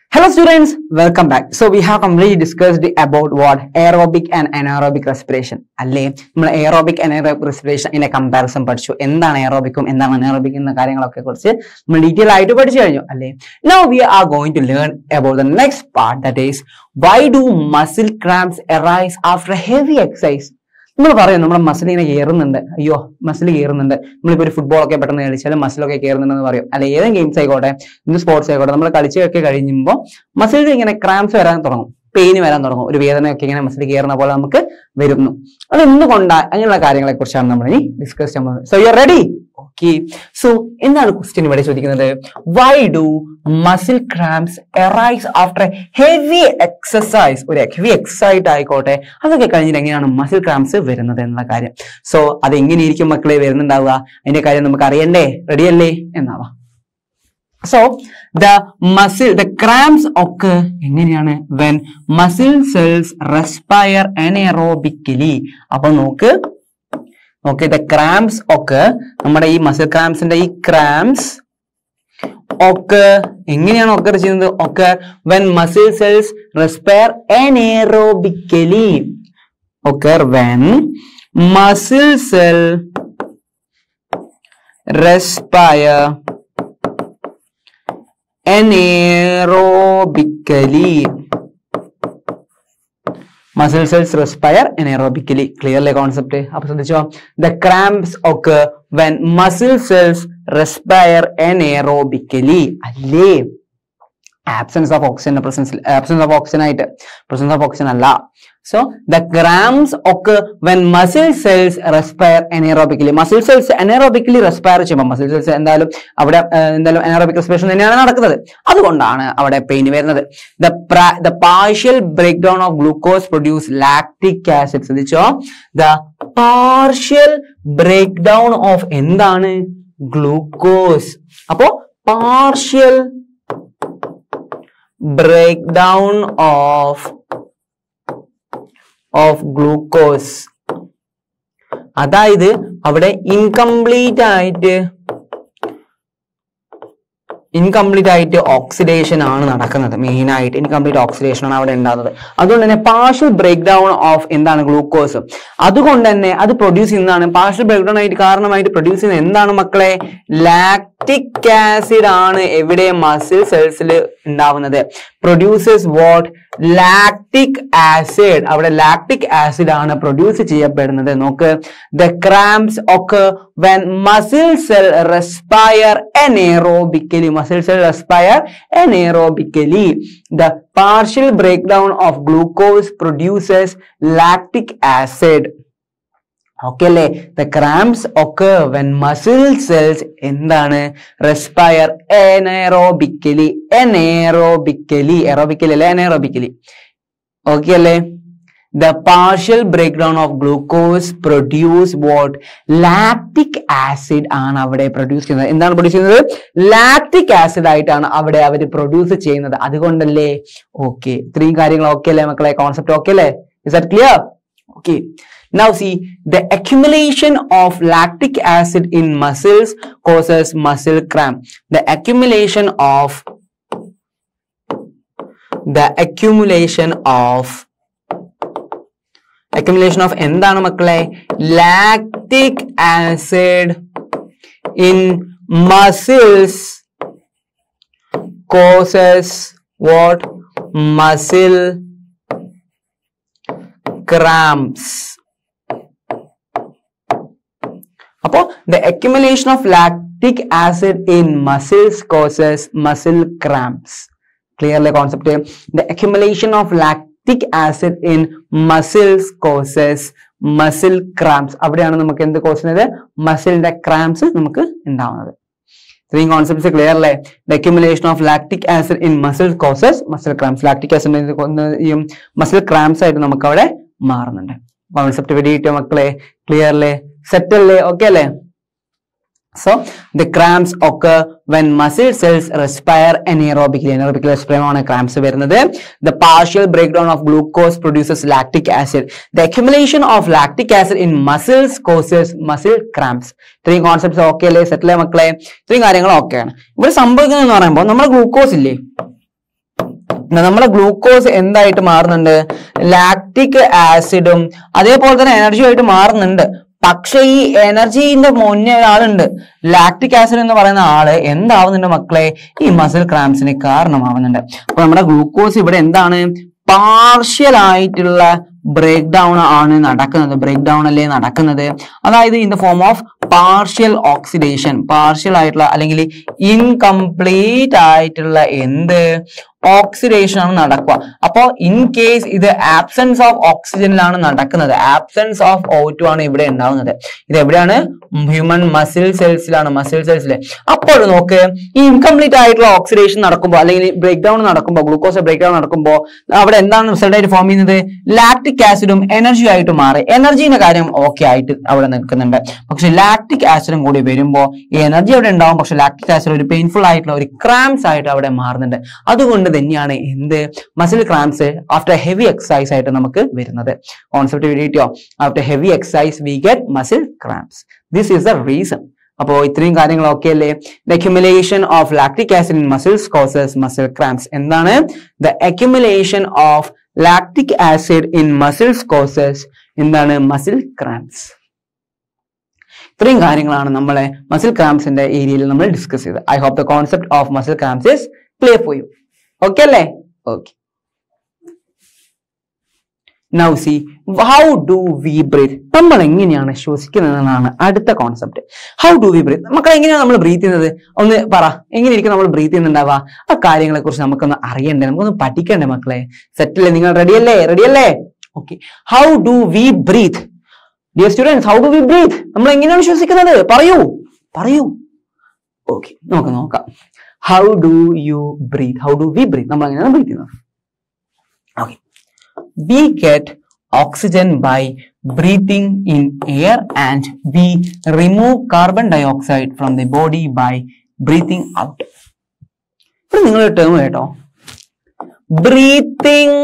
Hello students, welcome back. So we have completely discussed about what aerobic and anaerobic respiration. അല്ലേ നമ്മൾ aerobic and anaerobic respiration ഇനെ comparison പഠിച്ചു എന്താണ് aerobicum എന്താണ് anaerobic എന്ന കാര്യങ്ങളൊക്കെ കുറിച്ച് നമ്മൾ ഡീറ്റെയിൽ ആയിട്ട് പഠിച്ചു കഴിഞ്ഞു അല്ലേ Now we are going to learn about the next part that is why do muscle cramps arise after heavy exercise? നമ്മൾ പറയും നമ്മുടെ മസിൽ ഇങ്ങനെ കയറുന്നുണ്ട് അയ്യോ മസിൽ കയറുന്നുണ്ട് നമ്മളിപ്പോ ഒരു ഫുട്ബോൾ ഒക്കെ പെട്ടെന്ന് കളിച്ചാൽ മസിലൊക്കെ കയറുന്നുണ്ടെന്ന് പറയും അല്ലെ ഏതെങ്കിലും ഗെയിംസ് ആയിക്കോട്ടെ ഇന്ന് സ്പോർട്സ് ആയിക്കോട്ടെ നമ്മൾ കളിച്ചൊക്കെ കഴിയുമ്പോൾ മസിലിൽ ഇങ്ങനെ ക്രാംസ് വരാൻ തുടങ്ങും പെയിന് വരാൻ തുടങ്ങും ഒരു വേദനയൊക്കെ ഇങ്ങനെ മസിൽ കയറുന്ന പോലെ നമുക്ക് വരുന്നു അത് എന്തുകൊണ്ടാ അങ്ങനെയുള്ള കാര്യങ്ങളെ കുറിച്ചാണ് നമ്മൾ ഇനി ഡിസ്കസ് ചെയ്യാൻ പോകുന്നത് so you ready okay so എന്താണ് ക്വസ്റ്റ്യൻ ഇവിടെ ചോദിക്കുന്നത് why do muscle cramps arise after heavy exercise ഒരു ഹെവി എക്സസൈസ് ആയിക്കോട്ടെ അതൊക്കെ കഴിഞ്ഞിട്ട് എങ്ങനെയാണ് മസിൽ ക്രാംസ് വരുന്നത് എന്നുള്ള കാര്യം സോ അത് എങ്ങനെയിരിക്കും മക്കളെ വരുന്നുണ്ടാവുക അതിന്റെ കാര്യം നമുക്ക് അറിയണ്ടേ റെഡിയല്ലേ എന്നാവാം so the muscle the cramps occur എങ്ങനെയാണ് when muscle cells respire anaerobically അപ്പൊ നോക്ക് ഓക്കെ ദ ക്രാംസ് ഒക്കെ നമ്മുടെ ഈ മസിൽ ക്രാംസിന്റെ ഈ ക്രാംസ് ഒക്കെ എങ്ങനെയാണ് ഒക്കെ ചെയ്യുന്നത് occur when muscle cells respire anaerobically occur when muscle cell respire anaerobically muscle cells respire anaerobically ക്ലിയർലെ കോൺസെപ്റ്റ് അപ്പൊ ശ്രദ്ധിച്ചോ the cramps occur when muscle cells respire anaerobically അല്ലേ absence of oxygen presence absence of oxygen ആയിട്ട് presence of oxygen അല്ല so the cramps occur when muscle cells respire anaerobically muscle cells anaerobically respire ചെയ്യുമ്പോൾ muscle cells എന്തായാലും അവിടെ ഏർ, എന്തായാലും anaerobic respiration തന്നെയാണ് നടക്കുന്നത് അതുകൊണ്ടാണ് അവിടെ പെയിൻ വരുന്നത് the the partial breakdown of glucose produce lactic acid ശ്രദ്ധിച്ചോ the partial breakdown of എന്താണ് ഗ്ലൂക്കോസ് അപ്പോ partial breakdown of of glucose അതായത് അവിടെ ഇൻകംപ്ലീറ്റ് ആയിട്ട് ഇൻകംപ്ലീറ്റ് ആയിട്ട് ഓക്സിഡേഷൻ ആണ് നടക്കുന്നത് മെയിൻ ആയിട്ട് ഇൻകംപ്ലീറ്റ് ഓക്സിഡേഷൻ ആണ് അവിടെ ഉണ്ടാകുന്നത് അതുകൊണ്ട് തന്നെ പാർഷ്യൽ ബ്രേക്ക് ഡൗൺ ഓഫ് എന്താണ് ഗ്ലൂക്കോസ് അതുകൊണ്ട് തന്നെ അത് പ്രൊഡ്യൂസ് ചെയ്യുന്നതാണ് പാർഷ്യൽ ബ്രേക്ക് ഡൗൺ ആയിട്ട് കാരണമായിട്ട് പ്രൊഡ്യൂസ് ചെയ്യുന്നത് എന്താണ് മക്കളെ ലാക്ടിക് ആസിഡ് ആണ് എവിടെ മസിൽ സെൽസിൽ ഉണ്ടാവുന്നത് പ്രൊഡ്യൂസേഴ്സ് വാട്ട് ലാക്ടിക് ആസിഡ് അവിടെ ലാക്ടിക് ആസിഡ് ആണ് പ്രൊഡ്യൂസ് ചെയ്യപ്പെടുന്നത് നോക്ക് the cramps occur when muscle cell respire anaerobically muscle cell respire anaerobically the partial breakdown of glucose produces lactic acid okay അല്ലേ the cramps occur when muscle cells എന്താണ് respire anaerobically anaerobically aerobically അല്ലെ anaerobically okay അല്ലേ the partial breakdown of glucose produce what lactic acid ആണ് അവിടെ produce ചെയ്യുന്നത് എന്താണ് produce ചെയ്യുന്നത് lactic acid ആയിട്ടാണ് അവിടെ അവർ പ്രൊഡ്യൂസ് ചെയ്യുന്നത് അതുകൊണ്ടല്ലേ ഓക്കെ ഇത്രയും കാര്യങ്ങൾ ഓക്കെ അല്ലേ മക്കളെ കോൺസെപ്റ്റ് ഓക്കെ അല്ലേ is that clear okay now see the accumulation of lactic acid in muscles causes muscle cramp the accumulation of the accumulation of accumulation of എന്താണ് മക്കളെ lactic acid in muscles causes what muscle cramps അപ്പോ the accumulation of lactic acid in muscles causes muscle cramps clearly concept the accumulation of lactic acid in muscles causes muscle cramps അവിടെയാണ് നമുക്ക് എന്ത് cos ചെയ്യുന്നത് മസിലിന്റെ cramps നമുക്ക് ഉണ്ടാവുന്നത് ഇത്രയും concepts clear അല്ലേ the accumulation of lactic acid in muscle causes muscle cramps lactic acid ഈ muscle cramps ആയിട്ട് നമുക്ക് അവിടെ മാറുന്നുണ്ട് കോൺസെപ്റ്റ് വെടിയിട്ട് മക്കളെ ക്ലിയർ അല്ലേ സെറ്റ് അല്ലേ ഓക്കെ അല്ലേ So the cramps occur when muscle cells respire anaerobically. Anaerobically respire ആണ് cramps വരുന്നത്. The partial breakdown of glucose produces lactic acid. The accumulation of lactic acid in muscles causes muscle cramps. ഇത്രയും concepts okay അല്ലേ സെറ്റിലെ മക്കളെ ഇത്രയും കാര്യങ്ങൾ okay ആണ് ഇവിടെ സംഭവിക്കുന്നത് എന്ന് പറയുമ്പോൾ നമ്മുടെ ഗ്ലൂക്കോസ് ഇല്ലേ നമ്മുടെ ഗ്ലൂക്കോസ് എന്തായിട്ട് മാറുന്നുണ്ട് ലാക്റ്റിക് ആസിഡും അതേപോലെ തന്നെ എനർജി ആയിട്ട് മാറുന്നുണ്ട് പക്ഷെ ഈ എനർജീന്റെ മുന്നേ ഒരാളുണ്ട് ലാക്റ്റിക് ആസിഡ് എന്ന് പറയുന്ന ആള് എന്താവുന്നുണ്ട് മക്കളെ ഈ മസിൽ ക്രാംസിന് കാരണമാവുന്നുണ്ട് അപ്പൊ നമ്മുടെ ഗ്ലൂക്കോസ് ഇവിടെ എന്താണ് പാർഷ്യൽ ആയിട്ടുള്ള ബ്രേക്ക് ഡൗൺ ആണ് നടക്കുന്നത് ബ്രേക്ക് ഡൗൺ അല്ലേ നടക്കുന്നത് അതായത് in the form of partial oxidation partial ആയിട്ടുള്ള അല്ലെങ്കിൽ ഇൻകംപ്ലീറ്റ് ആയിട്ടുള്ള എന്ത് ഓക്സിഡേഷൻ ആണ് നടക്കുക അപ്പോ ഇൻ കേസ് ഇത് ആബ്സെൻസ് ഓഫ് ഓക്സിജനിലാണ് നടക്കുന്നത് ആബ്സെൻസ് ഓഫ് ഓ ടു ആണ് ഇവിടെ ഉണ്ടാവുന്നത് ഇത് എവിടെയാണ് ഹ്യൂമൻ മസിൽ സെൽസിലാണ് മസിൽ സെൽസിൽ അപ്പോൾ നോക്ക് ഈ ഇൻകംപ്ലീറ്റ് ആയിട്ടുള്ള ഓക്സിഡേഷൻ നടക്കുമ്പോൾ അല്ലെങ്കിൽ ബ്രേക്ക് ഡൗൺ നടക്കുമ്പോൾ ഗ്ലൂക്കോസ് ബ്രേക്ക് ഡൗൺ നടക്കുമ്പോൾ അവിടെ എന്താണ് റിസൾട്ട് ആയിട്ട് ഫോം ചെയ്യുന്നത് ലാക്ടിക് ആസിഡും എനർജി ആയിട്ട് മാറി എനർജീന്റെ കാര്യം ഓക്കെ ആയിട്ട് അവിടെ നിൽക്കുന്നുണ്ട് പക്ഷെ ലാക്ടിക് ആസിഡും കൂടി വരുമ്പോൾ ഈ എനർജി അവിടെ ഉണ്ടാവും പക്ഷെ ലാക്ടിക് ആസിഡ് ഒരു പെയിൻഫുൾ ആയിട്ടുള്ള ഒരു ക്രാംസ് ആയിട്ട് അവിടെ മാറുന്നുണ്ട് അതുകൊണ്ട് തന്നെയാണ് എന്ത് muscle cramps after heavy exercise ആയിട്ട് നമുക്ക് വരുന്നത് concept video after heavy exercise we get muscle cramps this is the reason അപ്പോ ഇത്രയും കാര്യങ്ങൾ ഓക്കെ അല്ലേ the accumulation of lactic acid in muscles causes muscle cramps എന്താണ് the accumulation of lactic acid in muscles causes എന്താണ് muscle cramps ഇത്രയും കാര്യങ്ങളാണ് നമ്മളെ muscle ക്രാംസിന്റെ ഏരിയയിൽ നമ്മൾ ഡിസ്കസ് ചെയ്തത് I hope the concept of muscle cramps is clear for you okay അല്ലേ okay now see how do we breathe നമ്മൾ എങ്ങനെയാണ് ശ്വസിക്കുന്നതെന്നാണ് അടുത്ത concept how do we breathe മക്കളെ എങ്ങനെയാണ് നമ്മൾ ബ്രീത്ത് ചെയ്യുന്നത് ഒന്ന് പറ എങ്ങനെയായിരിക്കും നമ്മൾ ബ്രീത്ത് ചെയ്യുന്നുണ്ടാവുക ആ കാര്യങ്ങളെ കുറിച്ച് നമുക്കൊന്ന് അറിയണ്ടേ നമുക്കൊന്ന് പഠിക്കണ്ടേ മക്കളെ സെറ്റല്ലേ നിങ്ങൾ റെഡിയല്ലേ റെഡിയല്ലേ okay how do we breathe dear students how do we breathe നമ്മൾ എങ്ങനെയാണ് ശ്വസിക്കുന്നത് പറയൂ പറയൂ ഓക്കെ നമുക്ക് നോക്കാം how do you breathe how do we breathe നമ്മൾ എങ്ങനെയാണ് ബ്രീത്ത് ചെയ്യുന്നത് okay we get oxygen by breathing in air and we remove carbon dioxide from the body by breathing out ഇവിടെ നിങ്ങൾ ടേം കേട്ടോ breathing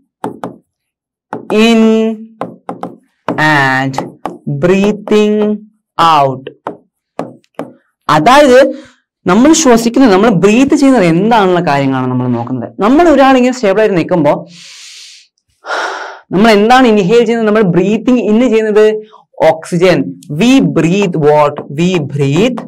in and breathing out അതായത് നമ്മൾ ശ്വസിക്കുന്നത് നമ്മൾ breath ചെയ്യുന്നത് എന്താണുള്ള കാര്യങ്ങളാണ് നമ്മൾ നോക്കുന്നത് നമ്മൾ ഒരാളിങ്ങനെ സ്റ്റേബിൾ ആയിട്ട് നിൽക്കുമ്പോൾ നമ്മൾ എന്താണ് ഇൻഹേൽ ചെയ്യുന്നത് നമ്മൾ ബ്രീത്തിങ് ഇന്ന് ചെയ്യുന്നത് oxygen we breathe what we breathe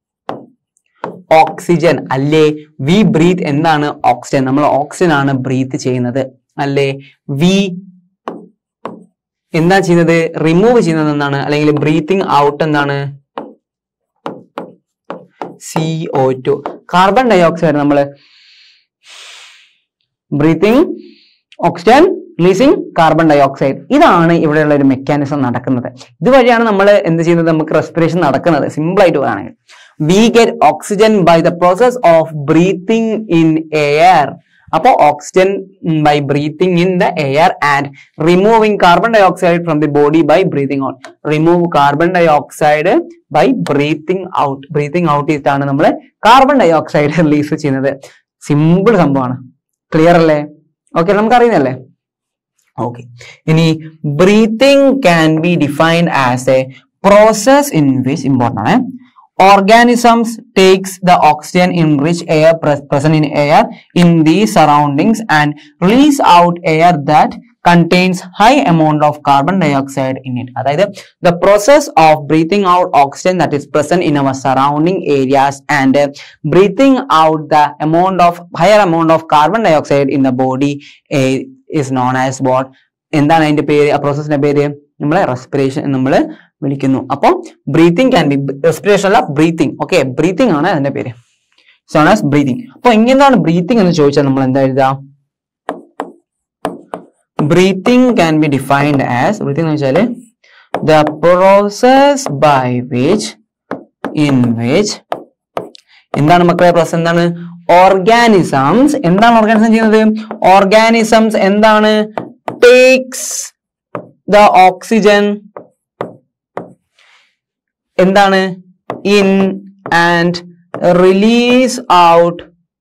oxygen അല്ലേ വി ബ്രീത്ത് എന്താണ് ഓക്സിജൻ നമ്മൾ ഓക്സിജൻ ആണ് ബ്രീത്ത് ചെയ്യുന്നത് അല്ലേ വി എന്താ ചെയ്യുന്നത് റിമൂവ് ചെയ്യുന്നത് എന്താണ് അല്ലെങ്കിൽ ബ്രീത്തിങ് ഔട്ട് എന്താണ് C O two carbon dioxide നമ്മൾ breathing oxygen releasing carbon dioxide ഇതാണ് ഇവിടെയുള്ള ഒരു മെക്കാനിസം നടക്കുന്നത് ഇതുവഴിയാണ് നമ്മൾ എന്ത് ചെയ്യുന്നത് നമുക്ക് റെസ്പിറേഷൻ നടക്കുന്നത് സിമ്പിൾ ആയിട്ട് പറയുകയാണെങ്കിൽ we get oxygen by the process of breathing in air അപ്പോ oxygen by breathing in the air and removing carbon dioxide from the body by breathing out remove carbon dioxide by breathing out breathing out ചെയ്തിട്ടാണ് നമ്മൾ carbon dioxide release ചെയ്യുന്നത് simple സംഭവമാണ് clear അല്ലേ okay നമുക്ക് അറിയുന്നല്ലേ okay ഇനി breathing can be defined as a process in which important ആണ് organisms takes the oxygen in rich air pres- present in air in the surroundings and release out air that contains high amount of carbon dioxide in it അതായത് the process of breathing out oxygen that is present in our surrounding areas and uh, breathing out the amount of higher amount of carbon dioxide in the body uh, is known as what എന്താണ് അതിന്റെ പേര് ആ പ്രോസസ്സിന്റെ പേര് നമ്മളെ respiration നമ്മൾ വിളിക്കുന്നു അപ്പം breathing can be respiration അല്ല ബ്രീത്തിങ് ഓക്കെ ബ്രീത്തിങ് ആണ് അതിന്റെ പേര് സോൺ ആസ് ബ്രീത്തിങ് അപ്പൊ എങ്ങനെയാണ് ബ്രീത്തിങ് എന്ന് ചോദിച്ചാൽ നമ്മൾ എന്താ എഴുതാം breathing can be defined as breathing എന്ന് വെച്ചാല് the process by which in which എന്താണ് മക്കളെ പ്രോസസ് എന്താണ് ഓർഗാനിസംസ് എന്താണ് ഓർഗാനിസം ചെയ്യുന്നത് ഓർഗാനിസംസ് എന്താണ് ടേക്സ് ദ ഓക്സിജൻ എന്താണ് in and release out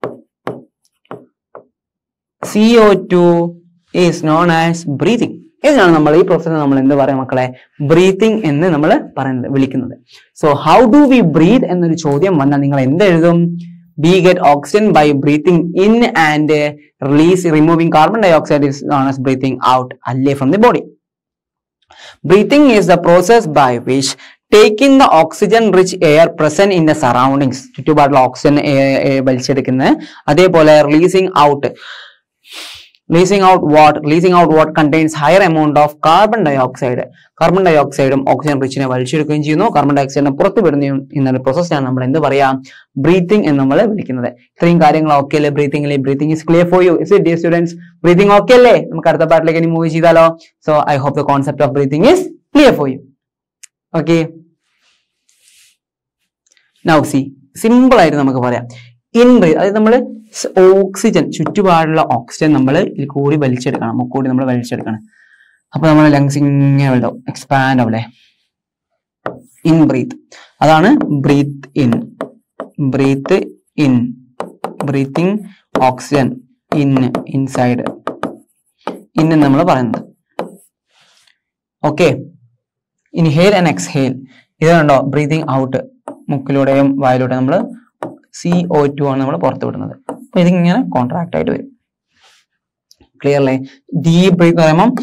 C O two is known as breathing ഇതിനാണ് നമ്മൾ ഈ പ്രോസസ് നമ്മൾ എന്ത് പറയാം മക്കളെ ബ്രീത്തിങ് എന്ന് നമ്മൾ പറയുന്നത് വിളിക്കുന്നത് so how do we breathe എന്നൊരു ചോദ്യം വന്നാൽ നിങ്ങൾ എന്ത് എഴുതും we get oxygen by breathing in and uh, release removing carbon dioxide is known as breathing out alle from the body breathing is the process by which taking the oxygen rich air present in the surroundings ചുറ്റുപാടുള്ള oxygen വലിച്ചെടുക്കുന്നത് അതേപോലെ releasing out releasing out what releasing out what contains higher amount of carbon dioxide carbon ഡയോക്സൈഡും oxygen റിച്ചിനെ വലിച്ചെടുക്കുകയും ചെയ്യുന്നു carbon ഡയോക്സൈഡിനെ പുറത്തു വിടുകയും എന്ന പ്രോസസ്സിനാണ് നമ്മൾ എന്ത് പറയാം ബ്രീത്തിങ് എന്ന് നമ്മൾ വിളിക്കുന്നത് ഇത്രയും കാര്യങ്ങൾ ഓക്കെ അല്ലേ ബ്രീത്തിങ്ങിലെ breathing is clear for you is it dear students breathing okay അല്ലേ നമുക്ക് അടുത്ത പാർട്ടിലേക്ക് ഇനി മൂവ് ചെയ്താലോ so I hope the concept of breathing is clear for you okay now see simple ആയിട്ട് നമുക്ക് പറയാം ഇൻ ബ്രീത്ത് അതായത് നമ്മൾ ഓക്സിജൻ ചുറ്റുപാടുള്ള ഓക്സിജൻ നമ്മൾ ഇതിൽ കൂടി വലിച്ചെടുക്കണം മുക്കൂടി നമ്മൾ വലിച്ചെടുക്കണം അപ്പൊ നമ്മൾ ലങ്സ് ഇങ്ങനെ വലുതാവും എക്സ്പാൻഡ് ആവല്ലേ ഇൻ ബ്രീത്ത് അതാണ് breathe in breathe in breathing oxygen in inside in നമ്മൾ പറയുന്നത് ഓക്കെ ഇൻഹേൽ ആൻഡ് എക്സ്ഹേൽ ഇത് കണ്ടോ ബ്രീതിങ് ഔട്ട് മുക്കിലൂടെയും വായിലൂടെയും നമ്മൾ സി ഒ ടു ആണ് നമ്മൾ പുറത്ത് വിടുന്നത് അപ്പൊ ഇതിങ്ങനെ കോൺട്രാക്ട് ആയിട്ട് വരും ക്ലിയർ അല്ലേ ഡീപ് ബ്രീത്ത് പറയുമ്പം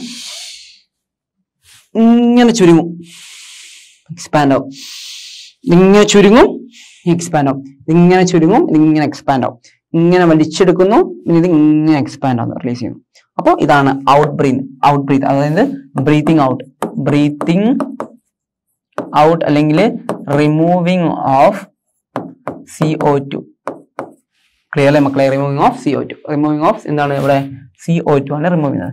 ഇങ്ങനെ ചുരുങ്ങും എക്സ്പാൻഡ് ആവും ഇങ്ങനെ ചുരുങ്ങും എക്സ്പാൻഡ് ആവും ഇതിങ്ങനെ ചുരുങ്ങും ഇതിങ്ങനെ എക്സ്പാൻഡ് ആവും ഇങ്ങനെ വലിച്ചെടുക്കുന്നു പിന്നെ ഇത് ഇങ്ങനെ എക്സ്പാൻഡ് ആവുന്നു റിലീസ് ചെയ്യുന്നു അപ്പോൾ ഇതാണ് ഔട്ട് ബ്രീത്ത് ഔട്ട് ബ്രീത്ത് അതായത് ബ്രീത്തിങ് ഔട്ട് ബ്രീത്തിങ് ഔട്ട് അല്ലെങ്കിൽ removing of C O two clear അല്ലേ മക്കളെ removing of C O two removing of എന്താണ് ഇവിടെ സി ഒ ടു ആണ് റിമൂവ് ചെയ്യുന്നത്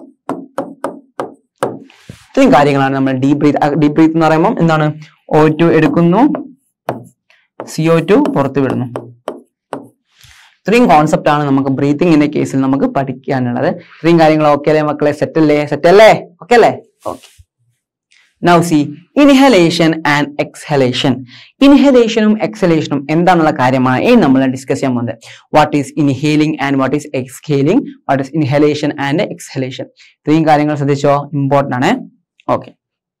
ഇത്രയും കാര്യങ്ങളാണ് നമ്മൾ ഡീപ് ബ്രീത്ത് ഡീപ് ബ്രീത്ത് എന്ന് പറയുമ്പോൾ എന്താണ് ഒ ടു എടുക്കുന്നു സി ഒ ടു പുറത്ത് വിടുന്നു ഇത്രയും കോൺസെപ്റ്റ് ആണ് നമുക്ക് ബ്രീത്തിങ്ങിന്റെ കേസിൽ നമുക്ക് പഠിക്കാനുള്ളത് ഇത്രയും കാര്യങ്ങൾ ഓക്കെ അല്ലേ മക്കളെ സെറ്റ് അല്ലേ സെറ്റ് അല്ലേ ഓക്കെ അല്ലേ okay now see inhalation and exhalation ഇൻഹലേഷനും എക്സലേഷനും എന്താണെന്നുള്ള കാര്യമാണ് ഇനി നമ്മൾ ഡിസ്കസ് ചെയ്യാൻ പോകുന്നത് what is inhaling and what is exhaling what is inhalation and exhalation ഇത്രയും കാര്യങ്ങൾ ശ്രദ്ധിച്ചോ ഇമ്പോർട്ടൻ്റ് ആണ് ഓക്കെ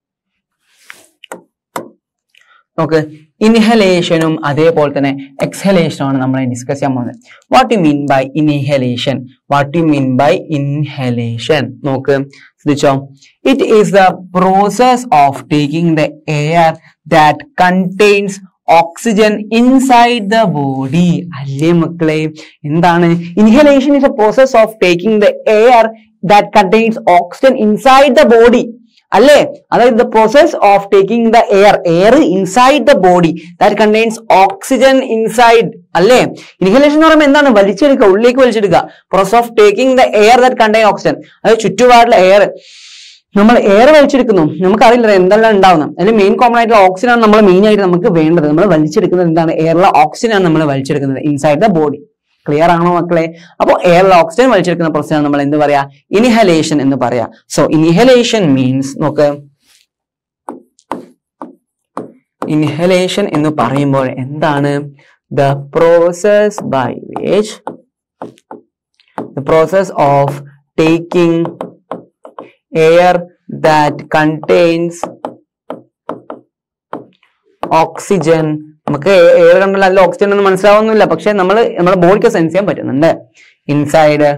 നോക്ക് ഇൻഹലേഷനും അതേപോലെ തന്നെ എക്സ്ഹലേഷനും ആണ് നമ്മൾ ഡിസ്കസ് ചെയ്യാൻ പോകുന്നത് what you mean by inhalation what you mean by inhalation നോക്ക് ശ്രദ്ധിച്ചോ it is the process of taking the air that contains oxygen inside the body അല്ലേ മക്കളെ എന്താണ് inhalation is a process of taking the air that contains oxygen inside the body അല്ലേ അതായത് the process of taking the air air inside the body that contains oxygen inside അല്ലേ inhalation എന്ന് പറയുമ്പോൾ എന്താണ് വലിച്ചെടുക്കുക ഉള്ളിലേക്ക് വലിച്ചെടുക്കുക process of taking the air that contain oxygen അതായത് ചുറ്റുപാടുള്ള എയർ നമ്മൾ എയർ വലിച്ചെടുക്കുന്നു നമുക്കറിയില്ല എന്തെല്ലാം ഉണ്ടാവുന്നത് അതിൽ മെയിൻ കോമൺ ആയിട്ടുള്ള ഓക്സിജൻ ആണ് നമ്മൾ മെയിൻ ആയിട്ട് നമുക്ക് വേണ്ടത് നമ്മൾ വലിച്ചെടുക്കുന്നത് എന്താണ് എയറിലെ ഓക്സിജൻ ആണ് നമ്മൾ വലിച്ചെടുക്കുന്നത് ഇൻസൈഡ് ദ ബോഡി ക്ലിയർ ആണോ മക്കളെ അപ്പോൾ എയറിലെ ഓക്സിജൻ വലിച്ചെടുക്കുന്ന പ്രോസസ്സാണ് നമ്മൾ എന്ത് പറയാ ഇൻഹലേഷൻ എന്ന് പറയാ സോ ഇൻഹലേഷൻ മീൻസ് നോക്ക് ഇൻഹലേഷൻ എന്ന് പറയുമ്പോൾ എന്താണ് the process by which the process of taking air that contains oxygen നമുക്ക് എയർ കണ്ടല്ലോ അതിൽ ഓക്സിജൻ ഒന്നും മനസ്സിലാവുന്നില്ല പക്ഷെ നമ്മൾ നമ്മുടെ ബോഡിക്ക് സെൻസ് ചെയ്യാൻ പറ്റുന്നുണ്ട് inside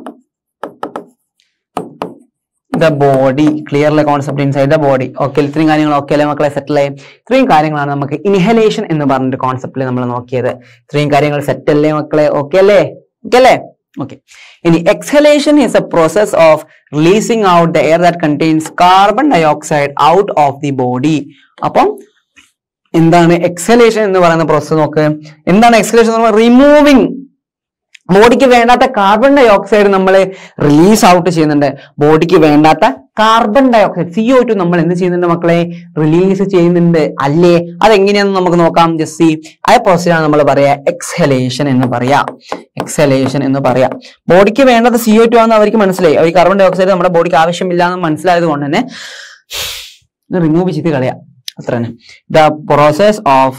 the body clearly concept inside the body okay ഇത്രയും കാര്യങ്ങൾ ഓക്കെ അല്ലേ മക്കളെ സെറ്റിൽ ആയി ഇത്രയും കാര്യങ്ങളാണ് നമുക്ക് ഇൻഹലേഷൻ എന്ന് പറഞ്ഞിട്ട് കോൺസെപ്റ്റിൽ നമ്മൾ നോക്കിയത് ഇത്രയും കാര്യങ്ങൾ സെറ്റ് അല്ലേ മക്കളെ ഓക്കെ അല്ലേ ഓക്കെ അല്ലേ ഓക്കെ ഇനി exhalation is a process of releasing out the air that contains carbon dioxide out of the body അപ്പം എന്താണ് എക്സലേഷൻ എന്ന് പറയുന്ന പ്രോസസ് നോക്ക് എന്താണ് എക്സലേഷൻ എന്ന് പറയുന്നത് റിമൂവിങ് ബോഡിക്ക് വേണ്ടാത്ത കാർബൺ ഡൈ ഓക്സൈഡ് നമ്മൾ റിലീസ് ഔട്ട് ചെയ്യുന്നുണ്ട് ബോഡിക്ക് വേണ്ടാത്ത carbon dioxide C O two നമ്മൾ എന്ത് ചെയ്യുന്നുണ്ട് മക്കളെ റിലീസ് ചെയ്യുന്നുണ്ട് അല്ലേ അതെങ്ങനെയാണെന്ന് നമുക്ക് നോക്കാം ജസ്റ്റ് സി ആ പ്രോസസ്സാണ് നമ്മൾ പറയാ എക്സലേഷൻ എന്ന് പറയാ എക്സലേഷൻ എന്ന് പറയാ ബോഡിക്ക് വേണ്ടത് സി ഒ ടു ആണെന്ന് അവർക്ക് മനസ്സിലായി അവർ കാർബൺ ഡൈ ഓക്സൈഡ് നമ്മുടെ ബോഡിക്ക് ആവശ്യമില്ല എന്ന് മനസ്സിലായത് കൊണ്ട് തന്നെ റിമൂവ് ചെയ്ത് കളയാം അത്ര തന്നെ the process of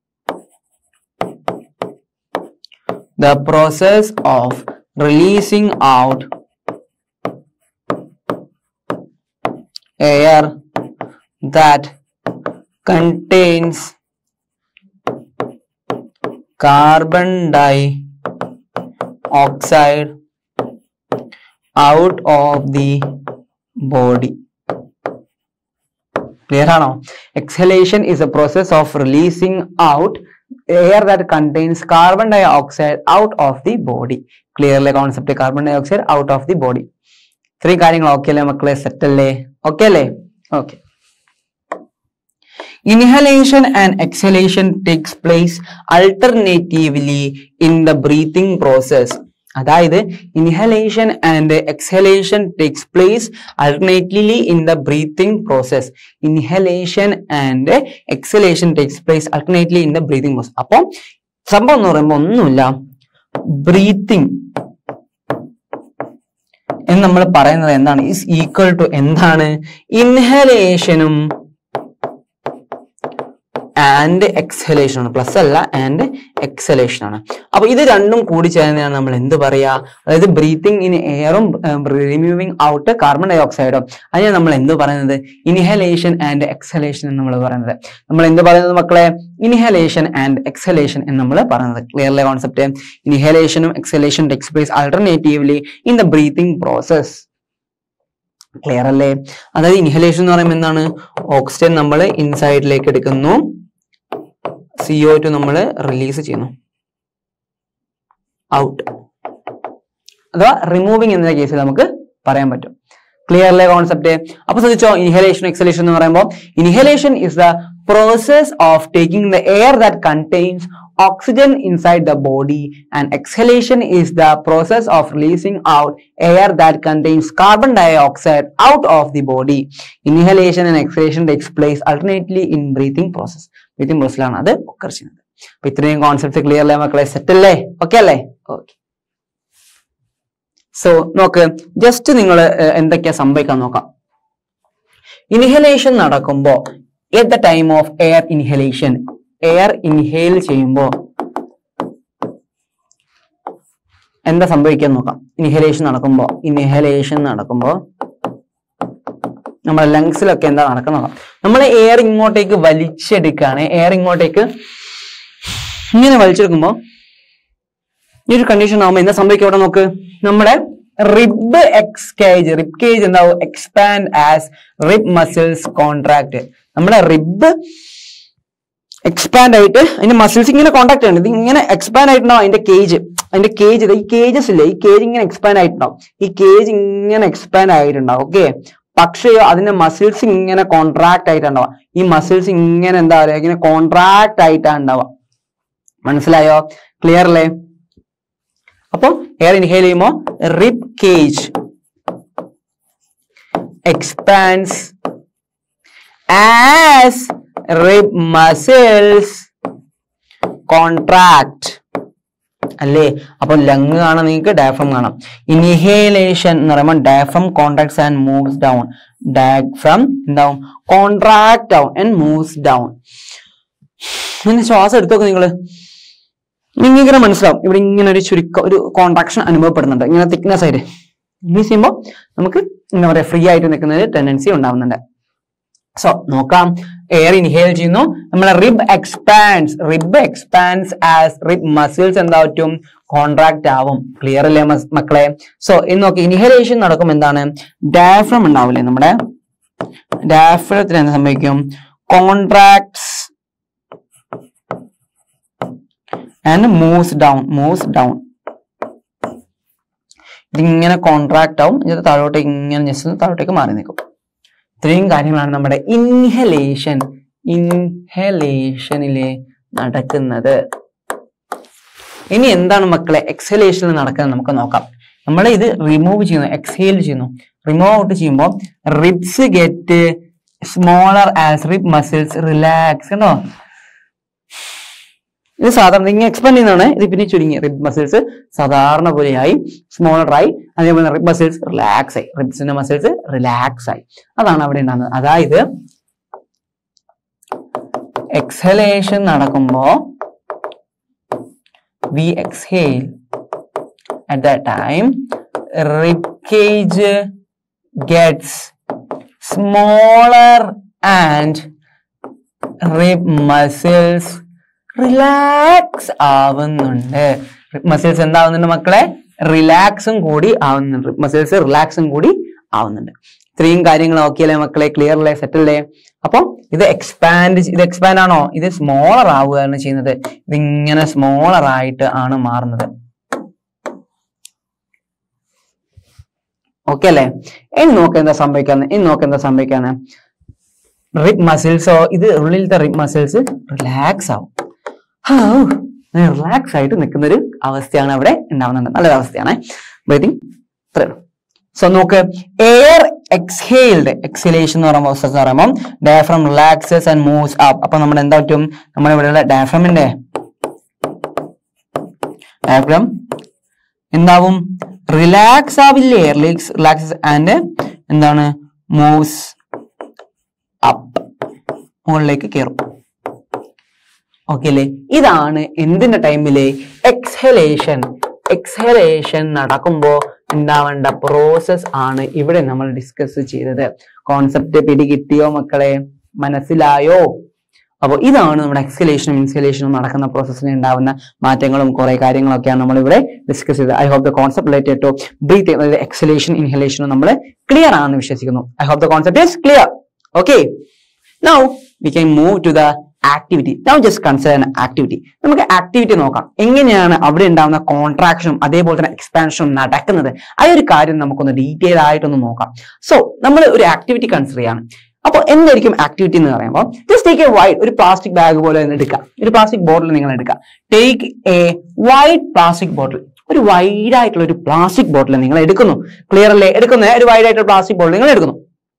the process of releasing out air that contains carbon dioxide out of the body clear ആണോ exhalation is a process of releasing out air that contains carbon dioxide out of the body clearly concept carbon dioxide out of the body ഇത്രയും കാര്യങ്ങൾ okay അല്ലേ മക്കളെ set അല്ലേ okay അല്ലേ okay Inhalation and exhalation takes place alternatively in the breathing process. അതായത് inhalation and exhalation takes place alternately in the breathing process inhalation and exhalation takes place alternately in the breathing process അപ്പം സംഭവം എന്ന് പറയുമ്പോൾ ഒന്നുമില്ല breathing എന്ന് നമ്മൾ പറയുന്നത് എന്താണ് ഈസ് ഈക്വൽ ടു എന്താണ് ഇൻഹലേഷനും ആൻഡ് എക്സലേഷൻ ആണ് പ്ലസ് അല്ല ആൻഡ് എക്സലേഷൻ ആണ് അപ്പൊ ഇത് രണ്ടും കൂടി ചേർന്നതാണ് നമ്മൾ എന്ത് പറയാ അതായത് ബ്രീത്തിങ് ഇൻ എയറും റിമൂവിങ് ഔട്ട് കാർബൺ ഡൈ ഓക്സൈഡും അതിനെ നമ്മൾ എന്ത് പറയുന്നത് ഇൻഹലേഷൻ ആൻഡ് എക്സലേഷൻ എന്ന് നമ്മൾ പറയുന്നത് നമ്മൾ എന്ത് പറയുന്നത് മക്കളെ ഇൻഹലേഷൻ ആൻഡ് എക്സലേഷൻ എന്ന് നമ്മൾ പറയുന്നത് ക്ലിയർലെ കോൺസെപ്റ്റ് ഇൻഹലേഷനും exhalation takes place alternatively in the breathing process clear അല്ലേ അതായത് ഇൻഹലേഷൻ എന്ന് പറയുമ്പോൾ എന്താണ് ഓക്സിജൻ നമ്മൾ ഇൻസൈഡിലേക്ക് എടുക്കുന്നു സിഒ ടു നമ്മൾ റിലീസ് ചെയ്യുന്നു ഔട്ട് അഥവാ റിമൂവിങ് എന്ന കേസിൽ നമുക്ക് പറയാൻ പറ്റും ക്ലിയർലെ കോൺസെപ്റ്റ് അപ്പൊ ശ്രദ്ധിച്ചോ ഇൻഹലേഷൻ എക്സലേഷൻ എന്ന് പറയുമ്പോൾ inhalation is the process of taking the air that contains oxygen inside the body and exhalation is the process of releasing out air that contains carbon dioxide out of the body inhalation and exhalation takes place alternately in breathing process breathing process ലാണ് അത് occur ചെയ്യുന്നത് അപ്പൊ ഇത്രയും concept clear അല്ലേ മക്കളെ set അല്ലേ okay അല്ലേ okay so നോക്ക് ജസ്റ്റ് നിങ്ങൾ എന്തൊക്കെയാ സംഭവിക്കാൻ നോക്കാം ഇൻഹലേഷൻ നടക്കുമ്പോൾ at the time of air inhalation air inhale ചെയ്യുമ്പോൾ എന്താ സംഭവിക്കാൻ നോക്കാം ഇൻഹലേഷൻ നടക്കുമ്പോൾ ഇൻഹലേഷൻ നടക്കുമ്പോൾ നമ്മുടെ ലങ്സിലൊക്കെ എന്താ നടക്കുന്ന നോക്കാം നമ്മൾ എയർ ഇങ്ങോട്ടേക്ക് വലിച്ചെടുക്കുകയാണ് എയർ ഇങ്ങോട്ടേക്ക് ഇങ്ങനെ വലിച്ചെടുക്കുമ്പോൾ ഈ ഒരു കണ്ടീഷൻ ആകുമ്പോൾ എന്താ സംഭവിക്കുക ഇവിടെ നോക്ക് നമ്മുടെ rib ex cage rib cage എന്താവും expand as rib muscles contract നമ്മുടെ റിബ് എക്സ്പാൻഡ് ആയിട്ട് അതിന്റെ മസിൽസ് ഇങ്ങനെ കോൺടാക്ട് ചെയ്യണം ഇത് ഇങ്ങനെ എക്സ്പാൻഡ് ആയിട്ടുണ്ടാവും അതിന്റെ കേജ് അതിന്റെ കേജ് ഈ കേജസ് ഇല്ലേ ഈ കേജ് ഇങ്ങനെ എക്സ്പാൻഡ് ആയിട്ടുണ്ടാവും ഈ കേജ് ഇങ്ങനെ എക്സ്പാൻഡ് ആയിട്ടുണ്ടാവും ഓക്കെ പക്ഷേ അതിന്റെ മസിൽസ് ഇങ്ങനെ കോൺട്രാക്ട് ആയിട്ടുണ്ടാവുക ഈ മസിൽസ് ഇങ്ങനെ എന്താ പറയുക ഇങ്ങനെ കോൺട്രാക്ട് ആയിട്ടാണ് ഉണ്ടാവുക മനസ്സിലായോ ക്ലിയർ അല്ലേ അപ്പൊ എയർ ഇൻഹേൽ ചെയ്യുമ്പോ rib cage expands as rib muscles contract അല്ലേ അപ്പൊ ലങ് കാണാം നിങ്ങൾക്ക് ഡയഫ്രം കാണാം ഇൻഹേലേഷൻ എന്ന് പറയുമ്പോൾ diaphragm contracts and moves down diaphragm എന്താവും കോൺട്രാക്ട് ആവും ആൻഡ് മൂവ്സ് ഡൗൺ ഇങ്ങനെ ശ്വാസം എടുത്തൊക്കെ നിങ്ങള് നിങ്ങനെ മനസ്സിലാവും ഇവിടെ ഇങ്ങനെ ഒരു ചുരുക്കം ഒരു കോൺട്രാക്ഷൻ അനുഭവപ്പെടുന്നുണ്ട് ഇങ്ങനെ തിക്നെസ് ആയിട്ട് ഇൻക്രീസ് ചെയ്യുമ്പോൾ നമുക്ക് എന്താ പറയാ ഫ്രീ ആയിട്ട് നിൽക്കുന്ന ടെൻഡൻസി ഉണ്ടാവുന്നുണ്ട് സോ നോക്കാം എയർ ഇൻഹേൽ ചെയ്യുന്നു നമ്മളെ rib expands rib expands as rib muscles എന്താ പറ്റും കോൺട്രാക്ട് ആവും ക്ലിയർ അല്ലേ മസ്- മക്കളെ സോ ഇന്ന് നോക്കി ഇൻഹലേഷൻ നടക്കും എന്താണ് ഡയഫ്രം ഉണ്ടാവില്ലേ നമ്മുടെ ഡയഫ്രത്തിന് എന്ത് സംഭവിക്കും contracts and moves down moves down ഇതിങ്ങനെ കോൺട്രാക്ട് ആവും ഇത് താഴോട്ടേക്ക് ഇങ്ങനെ ജസ്റ്റ് താഴോട്ടേക്ക് മാറി നിൽക്കും ഇത്രയും കാര്യങ്ങളാണ് നമ്മുടെ ഇൻഹലേഷൻ ഇൻഹലേഷനിലെ നടക്കുന്നത് ഇനി എന്താണ് മക്കളെ എക്സലേഷനിൽ നടക്കുന്നത് നമുക്ക് നോക്കാം നമ്മൾ ഇത് റിമൂവ് ചെയ്യുന്നു എക്സേൽ ചെയ്യുന്നു റിമൂവ് ഔട്ട് ചെയ്യുമ്പോൾ ribs get smaller as rib muscles relax കണ്ടോ ഇത് സാധാരണ ഇങ്ങനെ എക്സ്പാൻഡ് ചെയ്യുന്നതാണ് ഇത് പിന്നെ ചുരുങ്ങി റിബ് മസിൽസ് സാധാരണ പോലെയായി സ്മോളർ ആയി അതേപോലെ റിബ് മസിൽസ് റിലാക്സ് ആയി റിബ്സിന്റെ മസിൽസ് റിലാക്സ് ആയി അതാണ് അവിടെ ഉണ്ടാകുന്നത് അതായത് എക്സലേഷൻ നടക്കുമ്പോ we exhale at that time rib cage gets smaller and rib muscles relax ആവുന്നുണ്ട് മസിൽസ് എന്താവുന്നുണ്ട് മക്കളെ റിലാക്സും കൂടി ആവുന്നുണ്ട് മസിൽസ് റിലാക്സും കൂടി ആവുന്നുണ്ട് ഇത്രയും കാര്യങ്ങൾ ഓക്കെയല്ലേ മക്കളെ ക്ലിയർ അല്ലേ സെറ്റിൽ അല്ലേ അപ്പൊ ഇത് എക്സ്പാൻഡ് ഇത് എക്സ്പാൻഡ് ആണോ ഇത് സ്മോളർ ആവുകയാണ് ചെയ്യുന്നത് ഇതിങ്ങനെ സ്മോളർ ആയിട്ട് ആണ് മാറുന്നത് ഓക്കെ അല്ലേ ഇനി നോക്ക് എന്താ സംഭവിക്കാന്ന് ഇനി നോക്ക് എന്താ സംഭവിക്കാന്ന് റിബ് മസിൽസോ ഇത് ഉള്ളിലത്തെ റിബ് മസിൽസ് റിലാക്സ് ആവും റിലാക്സ് ആയിട്ട് നിൽക്കുന്ന ഒരു അവസ്ഥയാണ് അവിടെ ഉണ്ടാവുന്നത് നല്ലൊരു അവസ്ഥയാണ് ബ്രീതിങ് ഇത്രയുള്ളൂ സോ നോക്ക് എയർ എക്സ്ഹെയിൽഡ് എക്സലേഷൻ എന്ന് പറയുമ്പോൾ പ്രോസസ് എന്ന് പറയുമ്പോൾ diaphragm relaxes and moves up അപ്പൊ നമ്മുടെ എന്താ പറ്റും നമ്മുടെ ഇവിടെയുള്ള ഡയഫ്രമിന്റെ ഡയഫ്രം എന്താവും റിലാക്സ് ആവില്ലേ റിലാക്സ് റിലാക്സസ് ആൻഡ് എന്താണ് മൂവ്സ് അപ്പ് മുകളിലേക്ക് കയറും ഓക്കെ അല്ലേ ഇതാണ് എന്തിന്റെ ടൈമില് എക്സ്ഹലേഷൻ എക്സ്ഹലേഷൻ നടക്കുമ്പോ ഉണ്ടാവേണ്ട പ്രോസസ് ആണ് ഇവിടെ നമ്മൾ ഡിസ്കസ് ചെയ്തത് കോൺസെപ്റ്റ് പിടികിട്ടിയോ മക്കളെ മനസ്സിലായോ അപ്പോൾ ഇതാണ് നമ്മുടെ എക്സ്ഹലേഷനും ഇൻസ്ഹലേഷനും നടക്കുന്ന പ്രോസസ്സിന് ഉണ്ടാവുന്ന മാറ്റങ്ങളും കുറെ കാര്യങ്ങളൊക്കെയാണ് നമ്മൾ ഇവിടെ ഡിസ്കസ് ചെയ്തത് I hope the concept related to breath അതായത് എക്സലേഷൻ ഇൻഹലേഷനും നമ്മൾ ക്ലിയർ ആണെന്ന് വിശ്വസിക്കുന്നു I hope the concept is clear okay now we can move to the activity now just consider activity നമുക്ക് ആക്ടിവിറ്റി നോക്കാം എങ്ങനെയാണ് അവിടെ ഉണ്ടാകുന്ന കോൺട്രാക്ഷനും അതേപോലെ തന്നെ എക്സ്പാൻഷനും നടക്കുന്നത് ആ ഒരു കാര്യം നമുക്കൊന്ന് ഡീറ്റെയിൽ ആയിട്ടൊന്ന് നോക്കാം സോ നമ്മൾ ഒരു ആക്ടിവിറ്റി കൺസിഡർ ചെയ്യാണ് അപ്പോൾ എന്തായിരിക്കും ആക്ടിവിറ്റി എന്ന് പറയുമ്പോൾ ജസ്റ്റ് ടേക്ക് എ വൈറ്റ് ഒരു പ്ലാസ്റ്റിക് ബാഗ് പോലെ ഒന്ന് എടുക്കുക ഒരു പ്ലാസ്റ്റിക് ബോട്ടിൽ നിങ്ങൾ എടുക്കുക take a white plastic bottle ഒരു വൈഡ് ആയിട്ടുള്ള ഒരു പ്ലാസ്റ്റിക് ബോട്ടിൽ നിങ്ങൾ എടുക്കുന്നു ക്ലിയർ അല്ലേ എടുക്കുന്ന ഒരു വൈഡ് ആയിട്ടുള്ള പ്ലാസ്റ്റിക് ബോട്ടിൽ നിങ്ങൾ എടുക്കുന്നു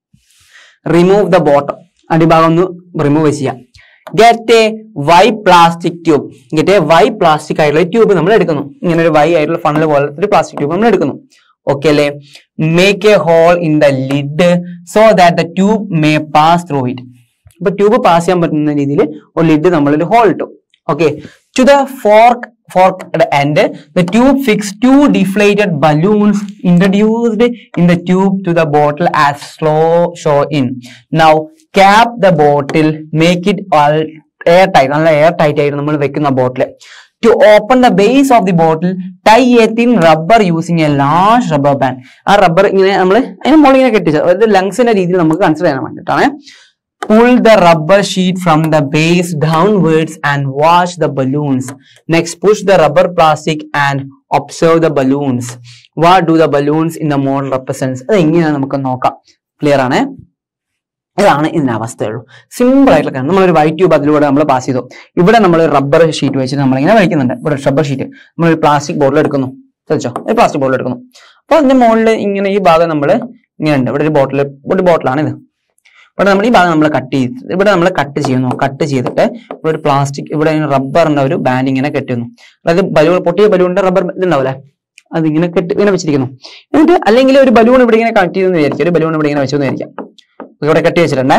റിമൂവ് ദ ബോട്ടം അടിഭാഗം ഒന്ന് റിമൂവ് ചെയ്യാം get a Y plastic tube get a Y plastic ആയിട്ടുള്ള ട്യൂബ് നമ്മൾ എടുക്കുന്നു ഇങ്ങനെ ഒരു വൈ ആയിട്ടുള്ള ഫണൽ പോലത്തെ ഒരു പ്ലാസ്റ്റിക് ട്യൂബ് നമ്മൾ എടുക്കുന്നു ഓക്കെ അല്ലേ make a hole in the lid so that the tube may pass through it അപ്പൊ ട്യൂബ് പാസ് ചെയ്യാൻ പറ്റുന്ന രീതിയിൽ ഒരു ലിഡ് നമ്മളൊരു ഹോൾ ഇട്ടു okay to the fork forked end the tube fixed two deflated balloons introduced in the tube to the bottle as slow show in now cap the bottle make it all air tight നല്ല air tight ആയിട്ട് നമ്മൾ വെക്കുന്ന bottle to open the base of the bottle tie a thin rubber using a large rubber band ആ rubber ഇങ്ങനെ നമ്മൾ അതിന് മുകളിൽ ഇങ്ങനെ കെട്ടിച്ചത് അതായത് ലങ്സിന്റെ രീതിയിൽ നമുക്ക് കൺസിഡർ ചെയ്യാൻ വേണ്ടിയിട്ടാണ് pull the rubber sheet from the base downwards and watch the balloons. Next, push the rubber plastic and observe the balloons. What do the balloons in the model represents? അത് എങ്ങനെയാണ് നമുക്ക് നോക്കാം ക്ലിയർ ആണ് ഇതാണ് ഇതിന്റെ അവസ്ഥയുള്ളൂ simple ആയിട്ടുള്ള കാര്യം നമ്മളൊരു വൈറ്റ് ട്യൂബ് അതിലൂടെ നമ്മൾ പാസ് ചെയ്തു ഇവിടെ നമ്മൾ റബ്ബർ ഷീറ്റ് വെച്ചിട്ട് നമ്മളിങ്ങനെ വലിക്കുന്നുണ്ട് ഇവിടെ റബ്ബർ ഷീറ്റ് നമ്മളൊരു പ്ലാസ്റ്റിക് ബോട്ടിൽ എടുക്കുന്നു ശ്രദ്ധിച്ചോ ഒരു പ്ലാസ്റ്റിക് ബോട്ടിൽ എടുക്കുന്നു അപ്പോൾ അതിന്റെ മുകളിൽ ഇങ്ങനെ ഈ ഭാഗം നമ്മൾ ഇങ്ങനെ ഉണ്ട് ഇവിടെ ഒരു ബോട്ടിൽ ഒരു ബോട്ടിലാണ് ഇത് ഇവിടെ നമ്മൾ ഈ ഭാഗം നമ്മൾ കട്ട് ചെയ്ത് ഇവിടെ നമ്മൾ കട്ട് ചെയ്യുന്നു കട്ട് ചെയ്തിട്ട് ഇവിടെ ഒരു പ്ലാസ്റ്റിക് ഇവിടെ റബ്ബറിന്റെ ഒരു ബാൻഡ് ഇങ്ങനെ കെട്ടുന്നു അതായത് ബലൂൺ പൊട്ടിയ ബലൂണിന്റെ റബ്ബർ ഇതുണ്ടാവില്ലേ അതിങ്ങനെ കെട്ടി ഇങ്ങനെ വെച്ചിരിക്കുന്നു എന്നിട്ട് അല്ലെങ്കിൽ ഒരു ബലൂൺ ഇവിടെ ഇങ്ങനെ കട്ട് ചെയ്തെന്ന് വിചാരിക്കും ഒരു ബലൂൺ ഇവിടെ ഇങ്ങനെ വെച്ചെന്ന് വിചാരിക്കാം ഇവിടെ കെട്ടി വെച്ചിട്ടുണ്ടേ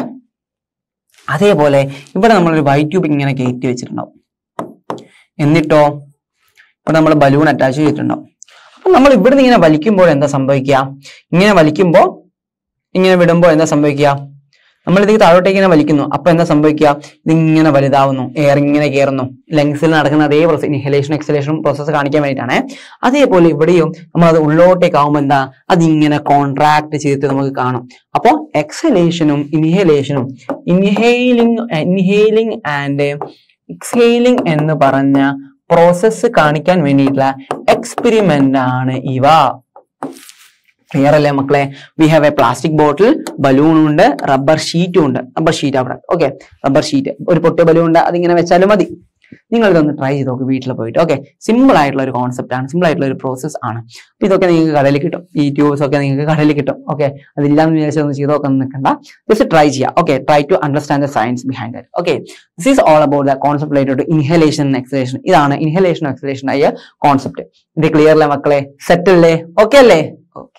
അതേപോലെ ഇവിടെ നമ്മളൊരു വൈറ്റ് ട്യൂബ് ഇങ്ങനെ കയറ്റി വെച്ചിട്ടുണ്ടാവും എന്നിട്ടോ ഇവിടെ നമ്മൾ ബലൂൺ അറ്റാച്ച് ചെയ്തിട്ടുണ്ടാവും അപ്പൊ നമ്മൾ ഇവിടുന്ന് ഇങ്ങനെ വലിക്കുമ്പോൾ എന്താ സംഭവിക്കുക ഇങ്ങനെ വലിക്കുമ്പോൾ ഇങ്ങനെ വിടുമ്പോൾ എന്താ സംഭവിക്കുക നമ്മൾ ഇത് താഴോട്ടേക്ക് ഇങ്ങനെ വലിക്കുന്നു അപ്പൊ എന്താ സംഭവിക്കുക ഇതിങ്ങനെ വലുതാവുന്നു എയർ ഇങ്ങനെ കയറുന്നു ലങ്സിൽ നടക്കുന്ന അതേ പ്രോസസ് ഇൻഹലേഷൻ എക്സലേഷൻ പ്രോസസ്സ് കാണിക്കാൻ വേണ്ടിയിട്ടാണ് അതേപോലെ ഇവിടെയും നമ്മൾ അത് ഉള്ളോട്ടേക്ക് ആവുമ്പോൾ എന്താ അതിങ്ങനെ കോൺട്രാക്ട് ചെയ്തിട്ട് നമുക്ക് കാണും അപ്പോൾ എക്സലേഷനും ഇൻഹലേഷനും ഇൻഹെയിലിംഗ് ഇൻഹെയിലിംഗ് ആൻഡ് എക്സെയിലിംഗ് എന്ന് പറഞ്ഞ പ്രോസസ്സ് കാണിക്കാൻ വേണ്ടിയിട്ടുള്ള എക്സ്പെരിമെന്റ് ആണ് ഇവ ക്ലിയർ അല്ലേ മക്കളെ we have a plastic bottle balloon ഉണ്ട് റബ്ബർ ഷീറ്റും ഉണ്ട് റബ്ബർ ഷീറ്റ് അവിടെ ഓക്കെ റബ്ബർ ഷീറ്റ് ഒരു പൊട്ടിയ ബലൂൺ ഉണ്ട് അതിങ്ങനെ വെച്ചാലും മതി നിങ്ങൾ ഇതൊന്ന് ട്രൈ ചെയ്ത് നോക്ക് വീട്ടിൽ പോയിട്ട് ഓക്കെ സിമ്പിൾ ആയിട്ടുള്ള ഒരു കോൺസെപ്റ്റ് ആണ് സിമ്പിൾ ആയിട്ടുള്ള ഒരു പ്രോസസ് ആണ് അപ്പൊ ഇതൊക്കെ നിങ്ങൾക്ക് കടയിൽ കിട്ടും ഈ ട്യൂബ്സ് ഒക്കെ നിങ്ങൾക്ക് കടയിൽ കിട്ടും ഓക്കെ അതില്ലാന്ന് വിചാരിച്ച് ഒന്ന് ചെയ്ത് നോക്കാൻ നിൽക്കണ്ട ജസ്റ്റ് ട്രൈ ചെയ്യുക okay try to understand the science behind that okay this is all about the concept related to inhalation exhalation ഇതാണ് ഇൻഹലേഷൻ എക്സലേഷൻ ആയ കോൺസെപ്റ്റ് ഇത് ക്ലിയർ അല്ലേ മക്കളെ സെറ്റ് അല്ലേ ഓക്കെ അല്ലേ ഓക്കെ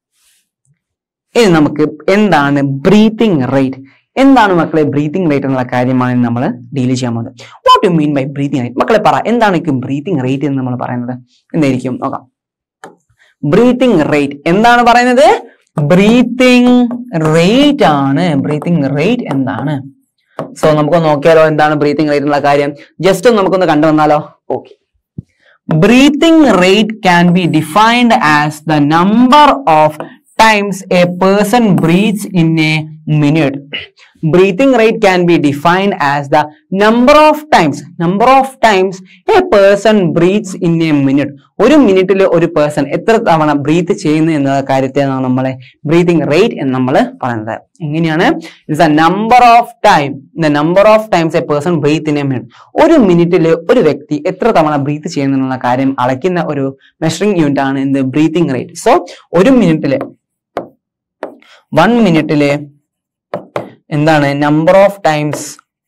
ഇനി നമുക്ക് എന്താണ് ബ്രീത്തിങ് റേറ്റ് എന്താണ് മക്കളെ ബ്രീത്തിങ് റേറ്റ് എന്നുള്ള കാര്യമാണ് നമ്മൾ ഡീൽ ചെയ്യാൻ പോകുന്നത് what you mean by breathing rate മക്കളെ പറ എന്താണ് ബ്രീത്തിങ് റേറ്റ് എന്ന് നമ്മൾ പറയുന്നത് എന്തായിരിക്കും നോക്കാം ബ്രീത്തിങ് റേറ്റ് എന്താണ് പറയുന്നത് ബ്രീത്തിങ് റേറ്റ് ആണ് ബ്രീത്തിങ് റേറ്റ് എന്താണ് സോ നമുക്ക് നോക്കിയാലോ എന്താണ് ബ്രീത്തിങ് റേറ്റ് എന്നുള്ള കാര്യം ജസ്റ്റ് ഒന്ന് നമുക്കൊന്ന് കണ്ടു വന്നാലോ okay breathing rate can be defined as the number of times a person breathes in a minute breathing rate can be defined as the number of times number of times a person breathes in a minute ഒരു മിനിറ്റിൽ ഒരു person എത്ര തവണ breath ചെയ്യുന്നു എന്ന കാര്യത്തെയാണ് നമ്മളെ breathing rate എന്ന് നമ്മൾ പറയുന്നത് എങ്ങനെയാണ് it's a number of time the number of times a person breathe in a minute ഒരു മിനിറ്റിൽ ഒരു വ്യക്തി എത്ര തവണ ബ്രീത്ത് ചെയ്യുന്നു എന്നുള്ള കാര്യം അളയ്ക്കുന്ന ഒരു മെഷറിംഗ് യൂണിറ്റ് ആണ് എന്ത് ബ്രീത്തിങ് റേറ്റ് സോ ഒരു മിനിറ്റില് വൺ മിനിറ്റില് എന്താണ് number of times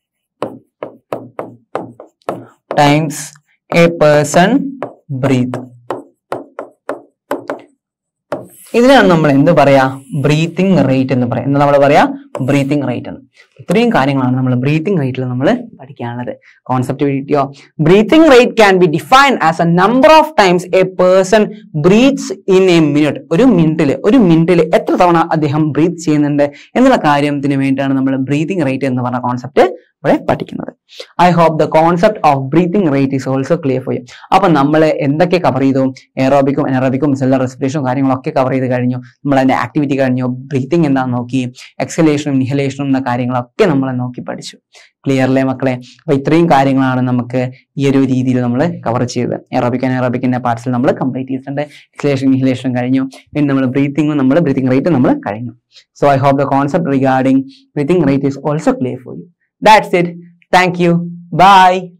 times a person breathe ഇതിനാണ് നമ്മൾ എന്ത് പറയാ ബ്രീത്തിങ് റേറ്റ് എന്ന് പറയാം എന്താ നമ്മൾ പറയാ ബ്രീത്തിങ് റേറ്റ് എന്ന് ഇത്രയും കാര്യങ്ങളാണ് നമ്മൾ ബ്രീത്തിങ് റേറ്റിൽ നമ്മൾ പഠിക്കാനുള്ളത് കോൺസെപ്റ്റ് കിട്ടിയോ breathing rate can be defined as a number of times a person breathes in a minute ഒരു മിനിറ്റിൽ ഒരു മിനിറ്റിൽ എത്ര തവണ അദ്ദേഹം ബ്രീത്ത് ചെയ്യുന്നുണ്ട് എന്നുള്ള കാര്യത്തിന് വേണ്ടിയിട്ടാണ് നമ്മൾ ബ്രീത്തിങ് റേറ്റ് എന്ന് പറഞ്ഞ കോൺസെപ്റ്റ് ഇവിടെ പഠിക്കുന്നത് I hope the concept of breathing rate is also clear for you അപ്പൊ നമ്മൾ എന്തൊക്കെ കവർ ചെയ്തു എയറോബിക്കും എനറോബിക്കും സെല്ലർ റെസ്പിറേഷനും കാര്യങ്ങളൊക്കെ കവർ ചെയ്ത് കഴിഞ്ഞു നമ്മൾ അതിന്റെ ആക്ടിവിറ്റി കഴിഞ്ഞു ബ്രീത്തിങ് എന്താണെന്ന് നോക്കി എക്സലേഷനും ഇൻഹലേഷനും എന്ന കാര്യങ്ങളൊക്കെ നമ്മൾ നോക്കി പഠിച്ചു ക്ലിയർലെ മക്കളെ അപ്പൊ ഇത്രയും കാര്യങ്ങളാണ് നമുക്ക് ഈ ഒരു രീതിയിൽ നമ്മൾ കവർ ചെയ്തത് എറോബിക് എനറോബിക്കിന്റെ പാർട്സിൽ നമ്മൾ കംപ്ലീറ്റ് ചെയ്തിട്ടുണ്ട് എക്സലേഷൻ ഇൻഹലേഷനും കഴിഞ്ഞു പിന്നെ നമ്മൾ ബ്രീത്തിങ്ങും നമ്മൾ ബ്രീത്തിങ് റേറ്റ് നമ്മൾ കഴിഞ്ഞു so I hope the concept regarding breathing rate is also clear for you That's it. Thank you. Bye.